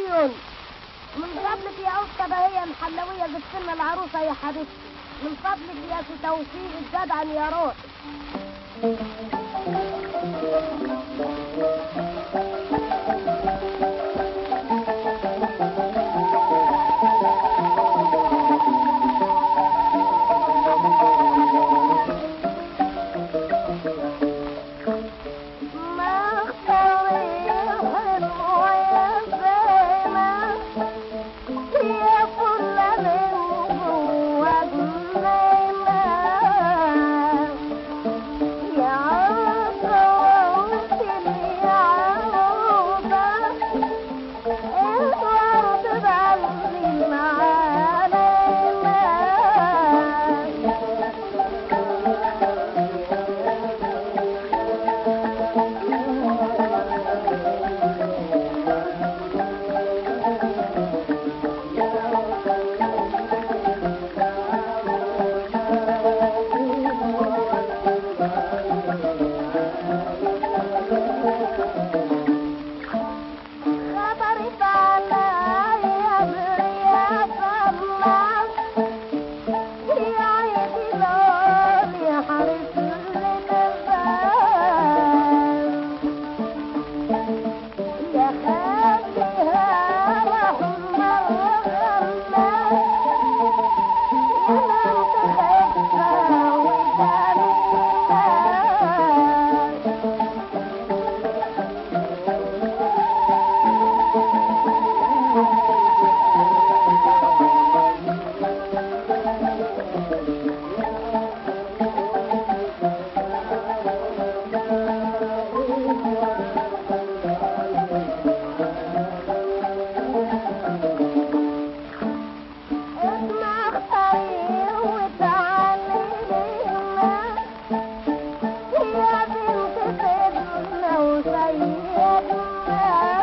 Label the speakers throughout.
Speaker 1: مليون من فضلك يا أخت هي محلوية بالسنة العروسة يا حبيبتي من فضلك يا سي توفيق الجدع يا روح ما اختاري حلوة يا زينة يا كل من جوا جنينة يا عروسة وانتي يا عروسة الورد بعلي معانا خبرت عليا برياض الله يا عيدي لون يا حريص للنبال يا خاليها رحم الغلا يا لم تخفى ودان الناس اسمع خير وتعالي لنا يا بنت سيدنا وسيدنا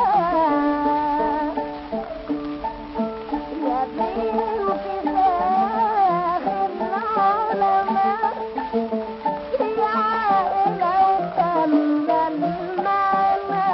Speaker 1: يا بنت ساخر العلماء يا عائلة وكمل المعنى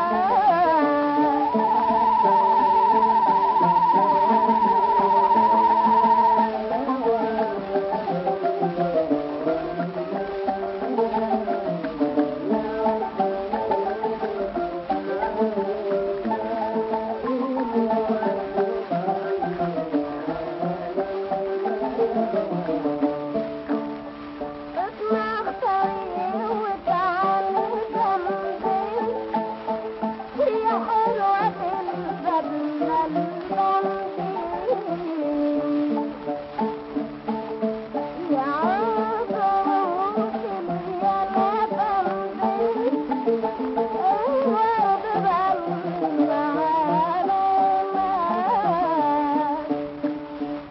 Speaker 1: اسمع خير وتعالي جنبي يا حلوة البدلة الجنبي